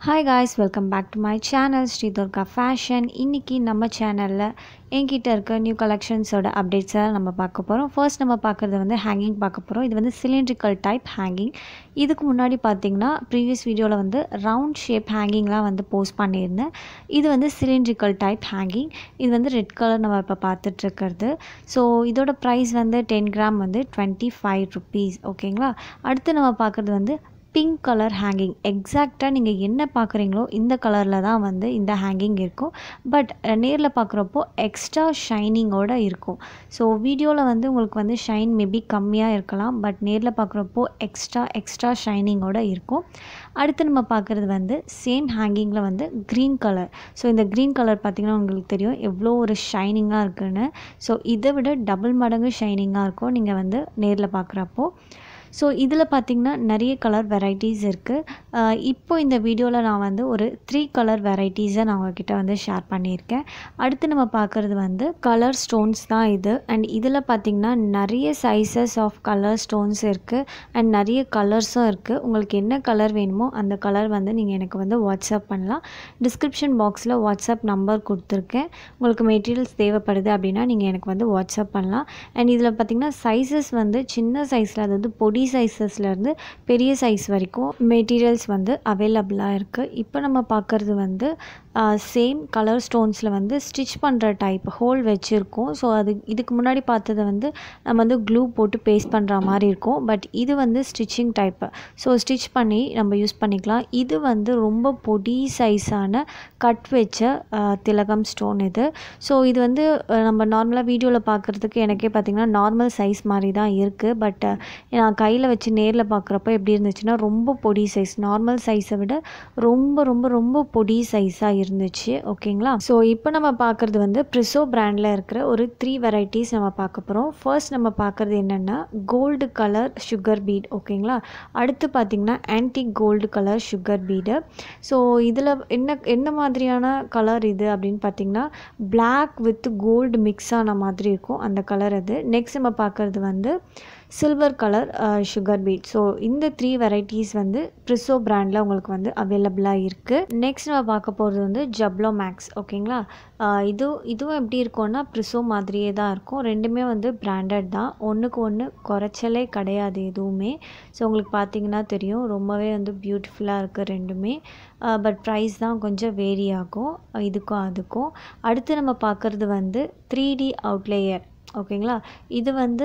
hi guys welcome back to my channel Sri Durga fashion இன்றைக்கி நம்ம சேனலில் என்கிட்ட இருக்க நியூ கலெக்ஷன்ஸோட அப்டேட்ஸை நம்ம பார்க்க போகிறோம் ஃபர்ஸ்ட் நம்ம பார்க்குறது வந்து ஹேங்கிங் பார்க்க போகிறோம் இது வந்து சிலிண்ட்ரிக்கல் டைப் ஹேங்கிங் இதுக்கு முன்னாடி பார்த்தீங்கன்னா ப்ரீவியஸ் வீடியோவில் வந்து ரவுண்ட் ஷேப் ஹேங்கிங்லாம் வந்து போஸ்ட் பண்ணியிருந்தேன் இது வந்து சிலிண்ட்ரிக்கல் டைப் ஹேங்கிங் இது வந்து ரெட் கலர் நம்ம இப்போ பார்த்துட்ருக்கிறது ஸோ இதோட ப்ரைஸ் வந்து டென் கிராம் வந்து டுவெண்ட்டி ஃபைவ் ருபீஸ் ஓகேங்களா அடுத்து நம்ம பார்க்குறது வந்து பிங்க் கலர் ஹேங்கிங் எக்ஸாக்டாக நீங்கள் என்ன பார்க்குறீங்களோ இந்த கலரில் தான் வந்து இந்த ஹேங்கிங் இருக்கும் பட் நேரில் பார்க்குறப்போ எக்ஸ்ட்ரா ஷைனிங்கோடு இருக்கும் ஸோ வீடியோவில் வந்து உங்களுக்கு வந்து ஷைன் மேபி கம்மியாக இருக்கலாம் பட் நேரில் பார்க்குறப்போ எக்ஸ்ட்ரா எக்ஸ்ட்ரா ஷைனிங்கோடு இருக்கும் அடுத்து நம்ம பார்க்குறது வந்து சேம் ஹேங்கிங்கில் வந்து க்ரீன் கலர் ஸோ இந்த க்ரீன் கலர் பார்த்திங்கன்னா உங்களுக்கு தெரியும் எவ்வளோ ஒரு ஷைனிங்காக இருக்குன்னு ஸோ இதை விட டபுள் மடங்கு ஷைனிங்காக இருக்கும் நீங்கள் வந்து நேரில் பார்க்குறப்போ ஸோ இதில் பார்த்திங்கன்னா நிறைய கலர் வெரைட்டிஸ் இருக்குது இப்போ இந்த வீடியோவில் நான் வந்து ஒரு த்ரீ கலர் வெரைட்டிஸை நான் உங்ககிட்ட வந்து ஷேர் பண்ணியிருக்கேன் அடுத்து நம்ம பார்க்குறது வந்து கலர் ஸ்டோன்ஸ் தான் இது அண்ட் இதில் பார்த்திங்கன்னா நிறைய சைஸஸ் ஆஃப் கலர் ஸ்டோன்ஸ் இருக்குது அண்ட் நிறைய கலர்ஸும் இருக்குது உங்களுக்கு என்ன கலர் வேணுமோ அந்த கலர் வந்து நீங்கள் எனக்கு வந்து வாட்ஸ்அப் பண்ணலாம் டிஸ்கிரிப்ஷன் பாக்ஸில் வாட்ஸ்அப் நம்பர் கொடுத்துருக்கேன் உங்களுக்கு மெட்டீரியல்ஸ் தேவைப்படுது அப்படின்னா நீங்கள் எனக்கு வந்து வாட்ஸ்அப் பண்ணலாம் அண்ட் இதில் பார்த்திங்கன்னா சைஸஸ் வந்து சின்ன சைஸில் அதாவது பொடி பொடி சைஸஸ்லேருந்து பெரிய சைஸ் வரைக்கும் மெட்டீரியல்ஸ் வந்து அவைலபிளாக இருக்குது இப்போ நம்ம பார்க்குறது வந்து சேம் கலர் ஸ்டோன்ஸில் வந்து ஸ்டிச் பண்ணுற டைப் ஹோல் வச்சுருக்கோம் ஸோ அது இதுக்கு முன்னாடி பார்த்தது வந்து நம்ம வந்து க்ளூ போட்டு பேஸ்ட் பண்ணுற மாதிரி இருக்கும் பட் இது வந்து ஸ்டிச்சிங் டைப்பு ஸோ ஸ்டிச் பண்ணி நம்ம யூஸ் பண்ணிக்கலாம் இது வந்து ரொம்ப பொடி சைஸான கட் வச்ச திலகம் ஸ்டோன் இது ஸோ இது வந்து நம்ம நார்மலாக வீடியோவில் பார்க்குறதுக்கு எனக்கே பார்த்திங்கன்னா நார்மல் சைஸ் மாதிரி தான் இருக்குது பட் நான் கையில் வச்சு நேரில் பார்க்குறப்ப எப்படி இருந்துச்சுன்னா ரொம்ப பொடி சைஸ் நார்மல் சைஸை விட ரொம்ப ரொம்ப ரொம்ப பொடி சைஸாக இருந்துச்சு ஓகேங்களா ஸோ இப்போ நம்ம பார்க்குறது வந்து ப்ரிசோ பிராண்டில் இருக்கிற ஒரு த்ரீ வெரைட்டிஸ் நம்ம பார்க்க போகிறோம் ஃபர்ஸ்ட் நம்ம பார்க்குறது என்னென்னா கோல்டு கலர் சுகர் பீட் ஓகேங்களா அடுத்து பார்த்திங்கன்னா antique gold colour sugar bead so இதில் என்ன என்ன மாதிரியான கலர் இது அப்படின்னு பார்த்திங்கன்னா பிளாக் வித் கோல்டு மிக்ஸ் ஆன மாதிரி இருக்கும் அந்த கலர் அது நெக்ஸ்ட் நம்ம பார்க்குறது வந்து silver colour sugar bead so இந்த த்ரீ வெரைட்டிஸ் வந்து ப்ரிசோ பிராண்டில் உங்களுக்கு வந்து அவைலபிளாக இருக்குது நெக்ஸ்ட் நம்ம பார்க்க போகிறது வந்து ஜப்ளோ மேக்ஸ் ஓகேங்களா இது இதுவும் எப்படி இருக்கும்னா ப்ரிசோ மாதிரியே தான் இருக்கும் ரெண்டுமே வந்து பிராண்டட் தான் ஒன்றுக்கு ஒன்று குறைச்சலே கிடையாது எதுவுமே ஸோ உங்களுக்கு பார்த்தீங்கன்னா தெரியும் ரொம்பவே வந்து பியூட்டிஃபுல்லாக இருக்குது ரெண்டுமே பட் ப்ரைஸ் தான் கொஞ்சம் வேரி ஆகும் இதுக்கும் அதுக்கும் அடுத்து நம்ம பார்க்குறது வந்து த்ரீ டி அவுட்லேயர் ஓகேங்களா இது வந்து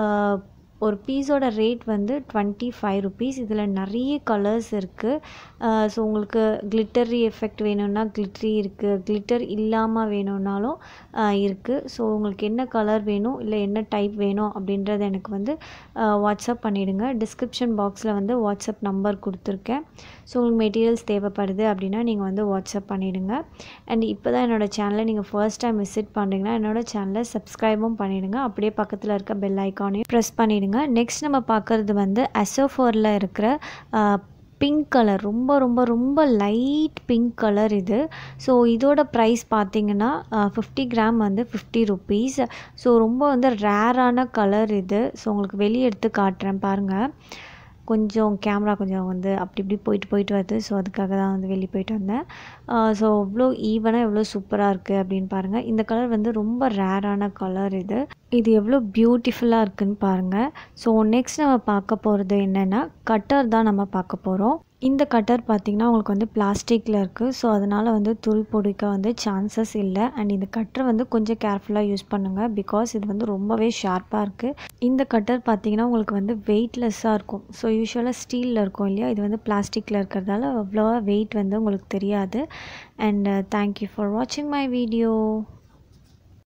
ஒரு பீஸோட ரேட் வந்து டுவெண்ட்டி ஃபைவ் ருபீஸ் இதில் நிறைய கலர்ஸ் இருக்குது ஸோ உங்களுக்கு கிளிட்டரி எஃபெக்ட் வேணும்னா கிளிட்டரி இருக்குது கிளிட்டர் இல்லாமல் வேணும்னாலும் இருக்குது ஸோ உங்களுக்கு என்ன கலர் வேணும் இல்லை என்ன டைப் வேணும் அப்படின்றத எனக்கு வந்து வாட்ஸ்அப் பண்ணிவிடுங்க டிஸ்கிரிப்ஷன் பாக்ஸில் வந்து வாட்ஸ்அப் நம்பர் கொடுத்துருக்கேன் ஸோ உங்களுக்கு மெட்டீரியல்ஸ் தேவைப்படுது அப்படின்னா நீங்கள் வந்து வாட்ஸ்அப் பண்ணிவிடுங்க அண்ட் இப்போ தான் என்னோடய சேனலை நீங்கள் ஃபர்ஸ்ட் டைம் விசிட் பண்ணுறீங்கன்னா என்னோடய சேனலை சப்ஸ்கிரைபும் பண்ணிவிடுங்க அப்படியே பக்கத்தில் இருக்க பெல் ஐக்கானையும் ப்ரெஸ் பண்ணிவிடுங்க நெக்ஸ்ட் நம்ம பார்க்குறது வந்து அசோஃபோரில் இருக்கிற பிங்க் கலர் ரொம்ப ரொம்ப ரொம்ப லைட் பிங்க் கலர் இது ஸோ இதோட ப்ரைஸ் பார்த்தீங்கன்னா ஃபிஃப்டி கிராம் வந்து ஃபிஃப்டி ருபீஸ் ஸோ ரொம்ப வந்து ரேரான கலர் இது ஸோ உங்களுக்கு வெளியே எடுத்து காட்டுறேன் பாருங்கள் கொஞ்சம் கேமரா கொஞ்சம் வந்து அப்படி இப்படி போயிட்டு போயிட்டு வருது ஸோ அதுக்காக தான் வந்து வெளியே போயிட்டு வந்தேன் ஸோ இவ்வளோ ஈவனாக எவ்வளோ சூப்பராக இருக்குது அப்படின்னு பாருங்கள் இந்த கலர் வந்து ரொம்ப ரேரான கலர் இது இது எவ்வளோ பியூட்டிஃபுல்லாக இருக்குதுன்னு பாருங்கள் ஸோ நெக்ஸ்ட் நம்ம பார்க்க போகிறது என்னென்னா கட்டர் தான் நம்ம பார்க்க போகிறோம் இந்த கட்டர் பார்த்திங்கன்னா உங்களுக்கு வந்து பிளாஸ்டிக்கில் இருக்குது ஸோ அதனால் வந்து துளி பொடிக்க வந்து சான்சஸ் இல்லை அண்ட் இந்த கட்டரை வந்து கொஞ்சம் கேர்ஃபுல்லாக யூஸ் பண்ணுங்கள் பிகாஸ் இது வந்து ரொம்பவே ஷார்ப்பாக இருக்குது இந்த கட்டர் பார்த்திங்கன்னா உங்களுக்கு வந்து வெயிட்லெஸ்ஸாக இருக்கும் ஸோ யூஸ்வலாக ஸ்டீலில் இருக்கும் இல்லையா இது வந்து பிளாஸ்டிக்கில் இருக்கிறதால அவ்வளோவா வெயிட் வந்து உங்களுக்கு தெரியாது அண்ட் தேங்க்யூ ஃபார் வாட்சிங் மை வீடியோ